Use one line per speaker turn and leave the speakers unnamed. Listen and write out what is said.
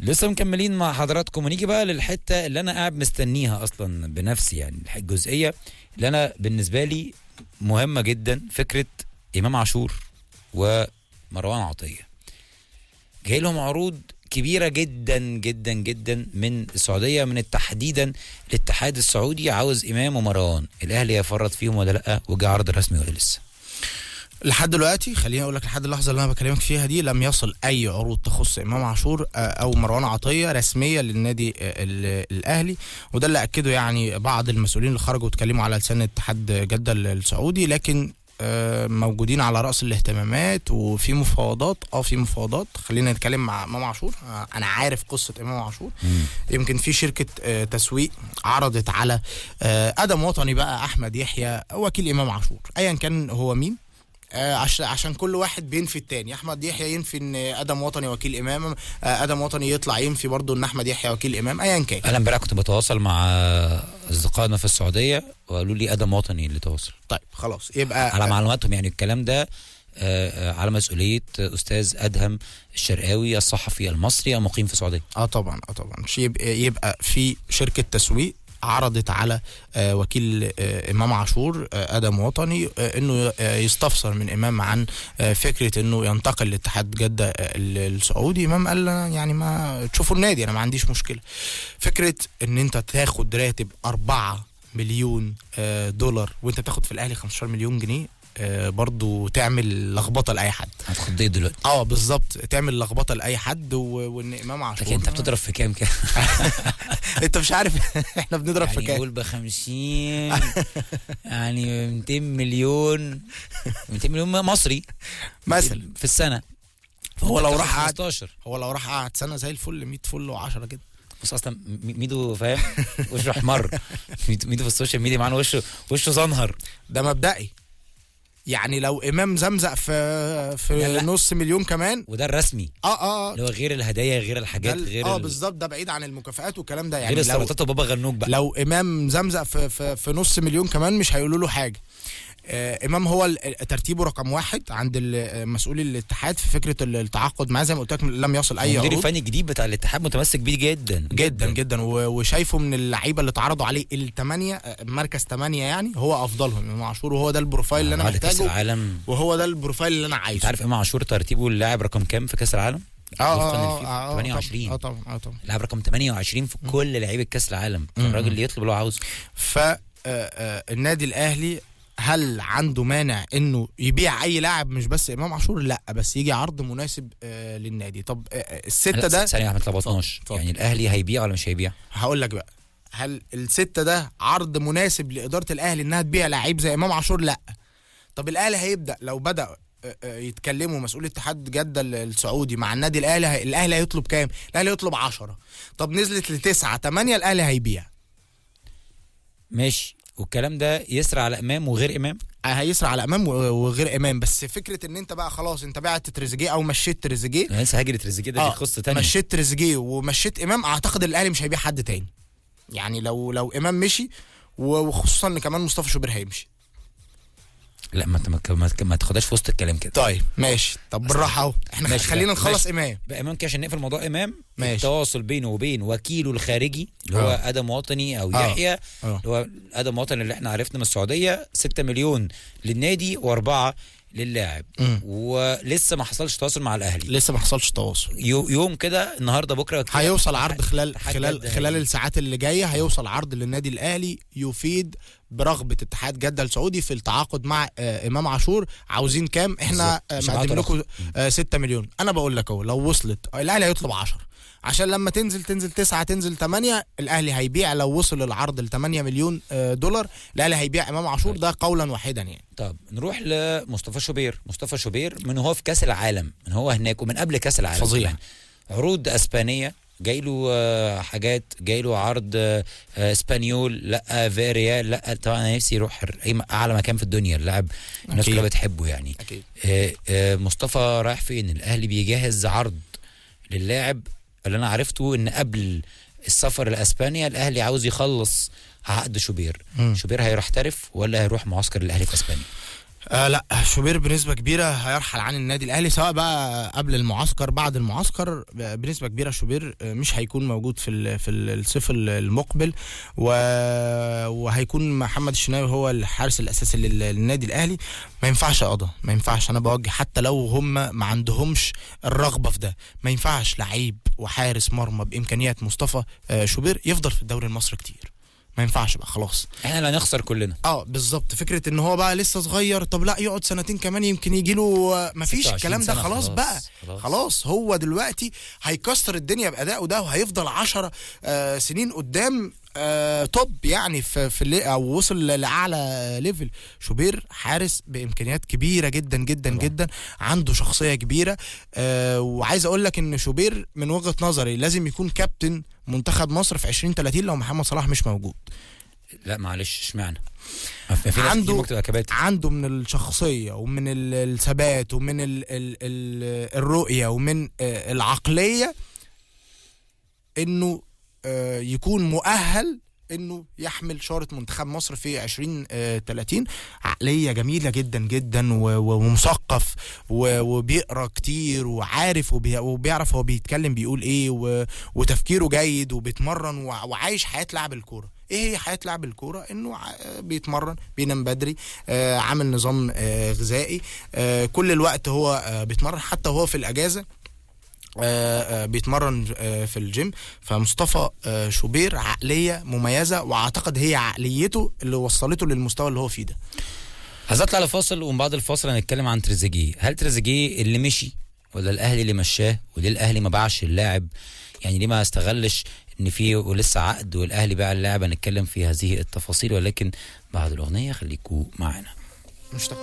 لسه مكملين مع حضراتكم ونيجي بقى للحته اللي انا قاعد مستنيها اصلا بنفسي يعني الجزئيه اللي انا بالنسبه لي مهمه جدا فكره امام عاشور ومروان عطيه جاي لهم عروض كبيره جدا جدا جدا من السعوديه من تحديدا الاتحاد السعودي عاوز امام ومروان الاهلي يفرط فيهم ولا لا وجه عرض رسمي ولا لسه
لحد دلوقتي خليني اقول لك لحد اللحظه اللي انا بكلمك فيها دي لم يصل اي عروض تخص امام عاشور آه، او مروان عطيه رسميه للنادي آه، ال- الاهلي وده اللي اكده يعني بعض المسؤولين اللي خرجوا اتكلموا على لسان اتحاد جده السعودي لكن آه، موجودين على راس الاهتمامات وفي مفاوضات اه في مفاوضات خلينا نتكلم مع امام عاشور آه، انا عارف قصه امام عاشور يمكن في شركه آه، تسويق عرضت على آه، ادم وطني بقى احمد يحيى وكيل امام عاشور ايا كان هو مين آه، عشان عشان كل واحد بينفي التاني احمد يحيى ينفي ان ادم وطني وكيل امام آه، ادم وطني يطلع ينفي برضه ان احمد يحيى وكيل امام ايا كان
انا امبارح كنت بتواصل مع اصدقائنا في السعوديه وقالوا لي ادم وطني اللي تواصل
طيب خلاص يبقى
على معلوماتهم يعني الكلام ده آه، آه، على مسؤوليه استاذ ادهم الشرقاوي الصحفي المصري المقيم في السعوديه
اه طبعا اه طبعا شي- يبقى, يبقى في شركه تسويق عرضت على آه وكيل آه امام عاشور آه ادم وطني آه انه آه يستفسر من امام عن آه فكره انه ينتقل لاتحاد جده آه ال- السعودي امام قال لنا يعني ما تشوفوا النادي انا ما عنديش مشكله فكره ان انت تاخد راتب 4 مليون آه دولار وانت تاخد في الاهلي 15 مليون جنيه آه برضو تعمل لخبطه لاي حد
هتخضيت دلوقتي
اه بالظبط تعمل لخبطه لاي حد و... وان امام عاشور
لكن انت بتضرب في كام كده
انت مش عارف احنا بنضرب في
يعني
كام
قول ب 50 يعني 200 مليون 200 مليون مصري
مثلا
في السنه
هو لو
فأنت
راح قعد
15
هو لو راح قعد سنه زي الفل 100 فل و10 كده
بص اصلا م- ميدو فاهم وشه احمر ميدو ميدو في السوشيال ميديا معانا وشه وشه زنهر
ده مبدئي يعني لو امام زمزق في
لا،
في
لا.
نص مليون كمان
وده الرسمي
اه اه
اللي هو غير الهدايا غير
ده
الحاجات
ال-
غير
اه
ال-
بالظبط ده بعيد عن المكافآت والكلام ده
غير
يعني لو
السلطات وبابا غنوج بقى
لو امام زمزق في في, في نص مليون كمان مش هيقولوا له حاجه آه امام هو ال- ترتيبه رقم واحد عند ال- مسؤول الاتحاد في فكره التعاقد معاه زي ما قلت لك لم يصل اي
المدير
عروض
الفني الجديد بتاع الاتحاد متمسك بيه جدا
جدا جدا و- وشايفه من اللعيبه اللي اتعرضوا عليه الثمانيه آه، مركز ثمانيه يعني هو افضلهم امام عاشور وهو ده البروفايل اللي انا
بعد كاس
محتاجه
العالم
وهو ده البروفايل اللي انا
انت
عايزه
عارف امام عاشور ترتيبه اللاعب رقم كام في كاس العالم؟
اه
وفقاً
اه
للفيفا.
اه
28
اه طبعا اه طبعا
اللاعب رقم 28 في كل لعيبه كاس العالم الراجل اللي يطلب اللي هو عاوزه
ف آه، آه، النادي الاهلي هل عنده مانع انه يبيع اي لاعب مش بس امام عاشور لا بس يجي عرض مناسب آه للنادي طب آه، آه، السته
لا،
ده
ثانيه واحده ما تلخبطناش
اتفضل.
يعني الاهلي هيبيع ولا مش هيبيع؟
هقول لك بقى هل الستة ده عرض مناسب لإدارة الأهلي إنها تبيع لعيب زي إمام عاشور؟ لأ. طب الأهلي هيبدأ لو بدأ آه، آه، يتكلموا مسؤول اتحاد جدة ال- السعودي مع النادي الأهلي هي- الأهلي هيطلب كام؟ الأهلي هيطلب 10 طب نزلت لتسعة 8 الأهلي هيبيع
ماشي والكلام ده يسرى على امام وغير امام
آه، هيسرع على امام و- وغير امام بس فكره ان انت بقى خلاص انت بعت تريزيجيه او مشيت تريزيجيه
انا لسه هاجر تريزيجيه ده دي قصه تانية
مشيت تريزيجيه ومشيت امام اعتقد الاهلي مش هيبيع حد تاني يعني لو لو امام مشي و- وخصوصا ان كمان مصطفى شوبير هيمشي
لا ما انت ما, ما, ما تاخدهاش في وسط الكلام كده
طيب ماشي طب بالراحه اهو احنا
ماشي،
خلينا
لا،
نخلص
ماشي.
امام
بقى امام كده عشان نقفل موضوع امام
ماشي.
التواصل بينه وبين وكيله الخارجي اللي هو
آه.
ادم وطني او
آه.
يحيى
آه.
اللي هو ادم وطني اللي احنا عرفنا من السعوديه 6 مليون للنادي واربعه للاعب
مم.
ولسه ما حصلش تواصل مع الاهلي
لسه ما حصلش تواصل
يو يوم كده النهارده بكره كده
هيوصل عرض خلال
اتحاد
خلال
جدة
خلال
هي-
الساعات اللي جايه هيوصل عرض للنادي الاهلي يفيد برغبه اتحاد جده السعودي في التعاقد مع آه امام عاشور عاوزين كام احنا
بالظبط.
آه
مش
مقدم
هبعتوا
لكم آه 6 مليون انا بقول لك اهو لو وصلت الاهلي هيطلب 10 عشان لما تنزل تنزل 9 تنزل 8 الاهلي هيبيع لو وصل العرض ل 8 مليون آه دولار الاهلي هيبيع امام عاشور ده قولا واحدا يعني
طب نروح لمصطفى شوبير مصطفى شوبير من هو في كاس العالم من هو هناك ومن قبل كاس العالم
فظيع.
كمان. عروض اسبانيه جاي له آه، حاجات جاي له عرض آه، آه، اسبانيول لا فيريال لا طبعا انا نفسي يروح اي م- اعلى مكان في الدنيا اللاعب الناس
أكيد.
كلها بتحبه يعني
اكيد
آه، آه، مصطفى رايح فين الاهلي بيجهز عرض للاعب اللي انا عرفته ان قبل السفر لاسبانيا الاهلي عاوز يخلص عقد شوبير
مم.
شوبير هيروح احترف ولا هيروح معسكر الاهلي في اسبانيا
آه لا شوبير بنسبة كبيرة هيرحل عن النادي الأهلي سواء بقى قبل المعسكر بعد المعسكر بنسبة كبيرة شوبير آه، مش هيكون موجود في ال- في ال- الصيف ال- المقبل و... وهيكون محمد الشناوي هو الحارس الأساسي لل- للنادي الأهلي ما ينفعش يا قضا ما ينفعش أنا بوجه حتى لو هم ما عندهمش الرغبة في ده ما ينفعش لعيب وحارس مرمى بإمكانيات مصطفى آه، شوبير يفضل في الدوري المصري كتير ما ينفعش بقى خلاص
احنا اللي هنخسر كلنا
اه بالظبط فكره ان هو بقى لسه صغير طب لا يقعد سنتين كمان يمكن يجي له مفيش
26
الكلام ده
سنة
خلاص,
خلاص،
بقى
خلاص.
خلاص هو دلوقتي هيكسر الدنيا بادائه ده وهيفضل 10 آه سنين قدام آه توب يعني في في اللي او وصل لاعلى ليفل شوبير حارس بامكانيات كبيره جدا جدا
طبعا.
جدا عنده شخصيه كبيره آه وعايز اقول لك ان شوبير من وجهه نظري لازم يكون كابتن منتخب مصر في 2030 لو محمد صلاح مش موجود
لا معلش اشمعنى ما في ناس
عنده-
كتير ممكن تبقى كباتن
عنده من الشخصية ومن ال- الثبات ومن ال ال ال الرؤية ومن آه، العقلية انه آه، يكون مؤهل انه يحمل شارة منتخب مصر في 2030 عقلية جميلة جدا جدا و- و- ومثقف و- وبيقرا كتير وعارف وبي- وبيعرف هو بيتكلم بيقول ايه و- وتفكيره جيد وبيتمرن وع- وعايش حياة لاعب الكورة ايه هي حياة لاعب الكورة انه ع- بيتمرن بينام بدري آه عامل نظام آه غذائي آه كل الوقت هو آه بيتمرن حتى وهو في الاجازة آه، آه، بيتمرن آه، في الجيم فمصطفى آه، شوبير عقلية مميزة واعتقد هي عقليته اللي وصلته للمستوى اللي هو فيه ده
عايز اطلع لفاصل ومن بعد الفاصل هنتكلم عن تريزيجيه هل تريزيجيه اللي مشي ولا الاهلي اللي مشاه وليه الاهلي ما باعش اللاعب يعني ليه ما استغلش ان في ولسه عقد والاهلي باع اللاعب هنتكلم في هذه التفاصيل ولكن بعد الاغنيه خليكوا معانا
مشتاق